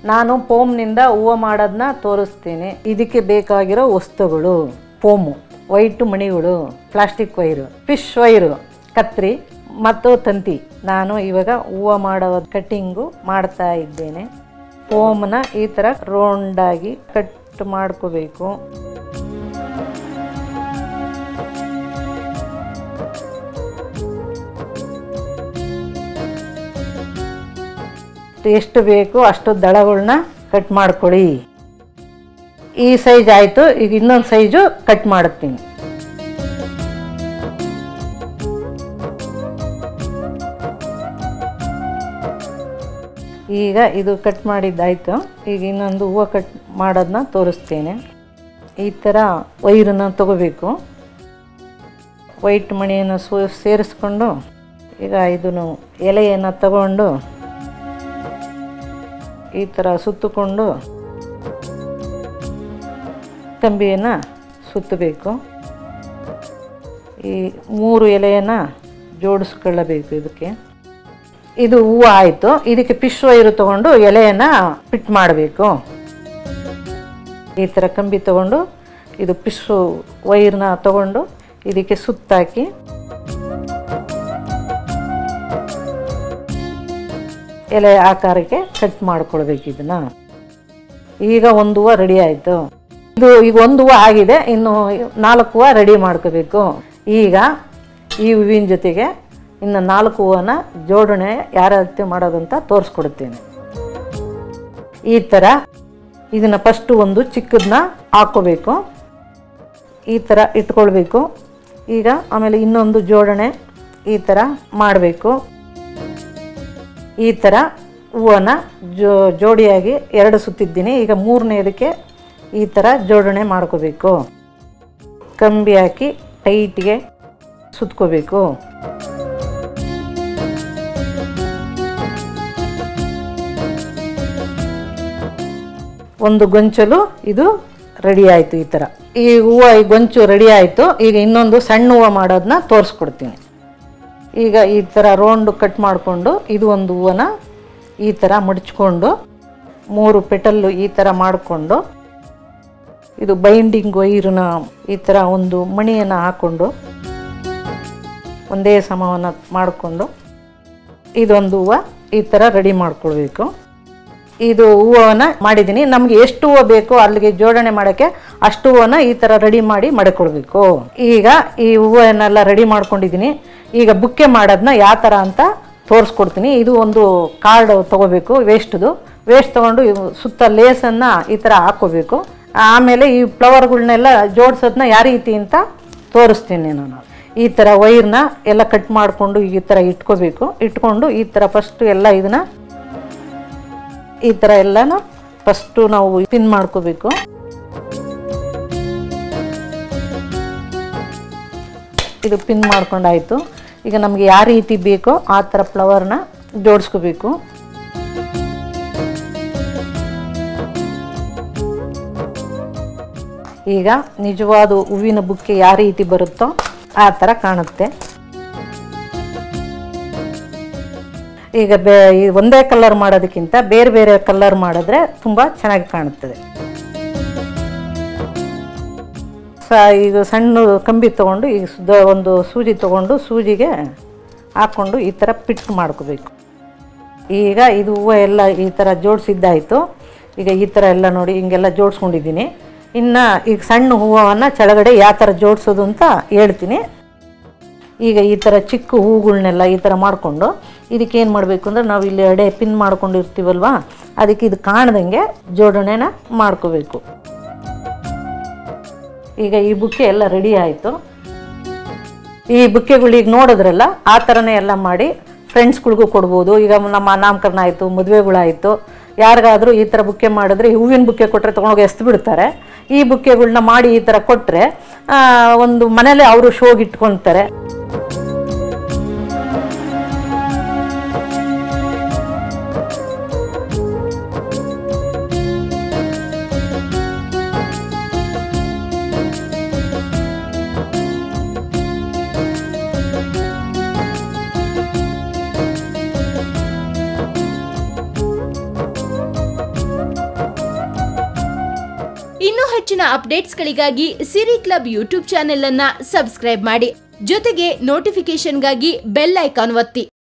ನಾನು ಪೋಮ್ನಿಂದ ಹೂವು ಮಾಡೋದನ್ನ ತೋರಿಸ್ತೀನಿ ಇದಕ್ಕೆ ಬೇಕಾಗಿರೋ ವಸ್ತುಗಳು ಪೋಮು ವೈಟ್ ಮಣಿಗಳು ಪ್ಲಾಸ್ಟಿಕ್ ವೈರು ಫಿಶ್ ವೈರು ಕತ್ರಿ ಮತ್ತು ತಂತಿ ನಾನು ಇವಾಗ ಹೂವು ಮಾಡೋ ಕಟ್ಟಿಂಗು ಮಾಡ್ತಾ ಇದ್ದೇನೆ ಪೋಮ್ನ ಈ ಥರ ರೌಂಡಾಗಿ ಕಟ್ ಮಾಡ್ಕೋಬೇಕು ಎಷ್ಟು ಬೇಕು ಅಷ್ಟು ದಳಗಳನ್ನ ಕಟ್ ಮಾಡ್ಕೊಳ್ಳಿ ಈ ಸೈಜ್ ಆಯಿತು ಈಗ ಇನ್ನೊಂದು ಸೈಜು ಕಟ್ ಮಾಡುತ್ತೀನಿ ಈಗ ಇದು ಕಟ್ ಮಾಡಿದ್ದಾಯಿತು ಈಗ ಇನ್ನೊಂದು ಹೂವು ಕಟ್ ಮಾಡೋದನ್ನ ತೋರಿಸ್ತೇನೆ ಈ ಥರ ವೈರನ್ನ ತಗೋಬೇಕು ವೈಟ್ ಮಣಿಯನ್ನು ಸು ಸೇರಿಸ್ಕೊಂಡು ಈಗ ಇದನ್ನು ಎಲೆಯನ್ನು ತಗೊಂಡು ಈ ಥರ ಸುತ್ತಕೊಂಡು ಕಂಬಿಯನ್ನು ಸುತ್ತಬೇಕು ಈ ಮೂರು ಎಲೆಯನ್ನು ಜೋಡಿಸ್ಕೊಳ್ಳಬೇಕು ಇದಕ್ಕೆ ಇದು ಹೂವು ಆಯಿತು ಇದಕ್ಕೆ ಫಿಶ್ ವೈರು ತಗೊಂಡು ಎಲೆಯನ್ನು ಫಿಟ್ ಮಾಡಬೇಕು ಈ ಥರ ಕಂಬಿ ತಗೊಂಡು ಇದು ಫಿಶ್ ವೈರ್ನ ತಗೊಂಡು ಇದಕ್ಕೆ ಸುತ್ತಾಕಿ ಎಲೆ ಆಕಾರಕ್ಕೆ ಕಟ್ ಮಾಡ್ಕೊಳ್ಬೇಕು ಇದನ್ನ ಈಗ ಒಂದು ಹೂವು ರೆಡಿ ಆಯಿತು ಇದು ಈಗ ಒಂದು ಹೂವು ಆಗಿದೆ ಇನ್ನು ನಾಲ್ಕು ಹೂವು ರೆಡಿ ಮಾಡ್ಕೋಬೇಕು ಈಗ ಈ ಹೂವಿನ ಜೊತೆಗೆ ಇನ್ನು ನಾಲ್ಕು ಹೂವನ್ನ ಜೋಡಣೆ ಯಾವ ರೀತಿ ಮಾಡೋದಂತ ತೋರಿಸ್ಕೊಡ್ತೀನಿ ಈ ಥರ ಇದನ್ನು ಫಸ್ಟು ಒಂದು ಚಿಕ್ಕದನ್ನ ಹಾಕ್ಕೋಬೇಕು ಈ ಥರ ಇಟ್ಕೊಳ್ಬೇಕು ಈಗ ಆಮೇಲೆ ಇನ್ನೊಂದು ಜೋಡಣೆ ಈ ಥರ ಮಾಡಬೇಕು ಈ ಥರ ಹೂವನ್ನ ಜೋ ಜೋಡಿಯಾಗಿ ಎರಡು ಸುತ್ತಿದ್ದೀನಿ ಈಗ ಮೂರನೇದಕ್ಕೆ ಈ ಥರ ಜೋಡಣೆ ಮಾಡ್ಕೋಬೇಕು ಕಂಬಿ ಹಾಕಿ ಟೈಟ್ಗೆ ಸುತ್ಕೋಬೇಕು ಒಂದು ಗೊಂಚಲು ಇದು ರೆಡಿ ಆಯಿತು ಈ ಥರ ಈ ಹೂವು ಈ ಗೊಂಚು ರೆಡಿ ಆಯಿತು ಈಗ ಇನ್ನೊಂದು ಸಣ್ಣ ಹೂವು ಮಾಡೋದನ್ನ ತೋರಿಸ್ಕೊಡ್ತೀನಿ ಈಗ ಈ ಥರ ರೌಂಡು ಕಟ್ ಮಾಡಿಕೊಂಡು ಇದು ಒಂದು ಹೂವನ್ನ ಈ ಥರ ಮಡಚ್ಕೊಂಡು ಮೂರು ಪೆಟಲ್ಲು ಈ ಥರ ಮಾಡಿಕೊಂಡು ಇದು ಬೈಂಡಿಂಗ್ ವೈರನ್ನ ಈ ಥರ ಒಂದು ಮಣಿಯನ್ನು ಹಾಕ್ಕೊಂಡು ಒಂದೇ ಸಮವನ್ನು ಮಾಡಿಕೊಂಡು ಇದೊಂದು ಹೂವು ಈ ಥರ ರೆಡಿ ಮಾಡ್ಕೊಳ್ಬೇಕು ಇದು ಹೂವನ್ನ ಮಾಡಿದ್ದೀನಿ ನಮಗೆ ಎಷ್ಟು ಹೂವು ಬೇಕೋ ಅಲ್ಲಿಗೆ ಜೋಡಣೆ ಮಾಡೋಕ್ಕೆ ಅಷ್ಟು ಹೂವನ್ನ ಈ ಥರ ರೆಡಿ ಮಾಡಿ ಮಾಡಿಕೊಳ್ಬೇಕು ಈಗ ಈ ಹೂವನ್ನೆಲ್ಲ ರೆಡಿ ಮಾಡ್ಕೊಂಡಿದ್ದೀನಿ ಈಗ ಬುಕ್ಕೆ ಮಾಡೋದನ್ನ ಯಾವ ಥರ ಅಂತ ತೋರಿಸ್ಕೊಡ್ತೀನಿ ಇದು ಒಂದು ಕಾರ್ಡ್ ತೊಗೋಬೇಕು ವೇಸ್ಟ್ದು ವೇಸ್ಟ್ ತೊಗೊಂಡು ಇವು ಸುತ್ತ ಲೇಸನ್ನು ಈ ಥರ ಹಾಕ್ಕೋಬೇಕು ಆಮೇಲೆ ಈ ಫ್ಲವರ್ಗಳನ್ನೆಲ್ಲ ಜೋಡಿಸೋದನ್ನ ಯಾವ ರೀತಿ ಅಂತ ತೋರಿಸ್ತೀನಿ ನಾನು ಈ ಥರ ವೈರ್ನ ಎಲ್ಲ ಕಟ್ ಮಾಡಿಕೊಂಡು ಈ ಥರ ಇಟ್ಕೋಬೇಕು ಇಟ್ಕೊಂಡು ಈ ಥರ ಫಸ್ಟು ಎಲ್ಲ ಇದನ್ನ ಈ ಥರ ಎಲ್ಲನೂ ಫಸ್ಟು ನಾವು ಪಿನ್ ಮಾಡ್ಕೋಬೇಕು ಇದು ಪಿನ್ ಮಾಡ್ಕೊಂಡಾಯಿತು ಈಗ ನಮಗೆ ಯಾವ ರೀತಿ ಬೇಕೋ ಆ ಥರ ಫ್ಲವರ್ನ ಜೋಡಿಸ್ಕೋಬೇಕು ಈಗ ನಿಜವಾದ ಹೂವಿನ ಬುಕ್ಕೆ ಯಾವ ರೀತಿ ಬರುತ್ತೋ ಆ ಥರ ಕಾಣುತ್ತೆ ಈಗ ಬೇ ಈ ಒಂದೇ ಕಲರ್ ಮಾಡೋದಕ್ಕಿಂತ ಬೇರೆ ಬೇರೆ ಕಲರ್ ಮಾಡಿದ್ರೆ ತುಂಬ ಚೆನ್ನಾಗಿ ಕಾಣುತ್ತದೆ ಸ ಈಗ ಸಣ್ಣ ಕಂಬಿ ತೊಗೊಂಡು ಈಗ ಸುದ ಒಂದು ಸೂಜಿ ತೊಗೊಂಡು ಸೂಜಿಗೆ ಹಾಕ್ಕೊಂಡು ಈ ಥರ ಪಿಟ್ ಮಾಡ್ಕೋಬೇಕು ಈಗ ಇದು ಹೂವು ಎಲ್ಲ ಈ ಥರ ಜೋಡಿಸಿದ್ದಾಯಿತು ಈಗ ಈ ಥರ ಎಲ್ಲ ನೋಡಿ ಹಿಂಗೆಲ್ಲ ಜೋಡಿಸ್ಕೊಂಡಿದ್ದೀನಿ ಇನ್ನು ಈಗ ಸಣ್ಣ ಹೂವನ್ನು ಕೆಳಗಡೆ ಯಾವ ಥರ ಜೋಡಿಸೋದು ಅಂತ ಹೇಳ್ತೀನಿ ಈಗ ಈ ಥರ ಚಿಕ್ಕ ಹೂಗಳನ್ನೆಲ್ಲ ಈ ಥರ ಮಾಡಿಕೊಂಡು ಇದಕ್ಕೆ ಏನು ಮಾಡಬೇಕು ಅಂದರೆ ನಾವು ಇಲ್ಲಿ ಎಡೆ ಪಿನ್ ಮಾಡ್ಕೊಂಡಿರ್ತೀವಲ್ವ ಅದಕ್ಕೆ ಇದು ಕಾಣ್ದಂಗೆ ಜೋಡಣೆನ ಮಾಡ್ಕೋಬೇಕು ಈಗ ಈ ಬುಕ್ಕೆ ಎಲ್ಲ ರೆಡಿ ಆಯಿತು ಈ ಬುಕ್ಕೆಗಳು ಈಗ ನೋಡಿದ್ರಲ್ಲ ಆ ಥರನೇ ಎಲ್ಲ ಮಾಡಿ ಫ್ರೆಂಡ್ಸ್ಗಳಿಗೂ ಕೊಡ್ಬೋದು ಈಗ ನಮ್ಮ ನಾಮಕರಣ ಆಯಿತು ಮದುವೆಗಳಾಯಿತು ಯಾರಿಗಾದರೂ ಈ ಥರ ಬುಕ್ಕೆ ಮಾಡಿದ್ರೆ ಈ ಹೂವಿನ ಬುಕ್ಕೆ ಕೊಟ್ಟರೆ ತೊಗೊಂಡೋಗಿ ಎಸ್ದು ಬಿಡ್ತಾರೆ ಈ ಬುಕ್ಕೆಗಳ್ನ ಮಾಡಿ ಈ ಥರ ಕೊಟ್ಟರೆ ಒಂದು ಮನೇಲೆ ಅವರು ಶೋಗೆ ಇಟ್ಕೊತಾರೆ ಹೆಚ್ಚಿನ ಅಪ್ಡೇಟ್ಸ್ಗಳಿಗಾಗಿ ಸಿರಿ ಕ್ಲಬ್ ಯೂಟ್ಯೂಬ್ ಚಾನೆಲ್ ಅನ್ನ ಸಬ್ಸ್ಕ್ರೈಬ್ ಮಾಡಿ ಜೊತೆಗೆ ನೋಟಿಫಿಕೇಶನ್ಗಾಗಿ ಬೆಲ್ ಐಕಾನ್ ಒತ್ತಿ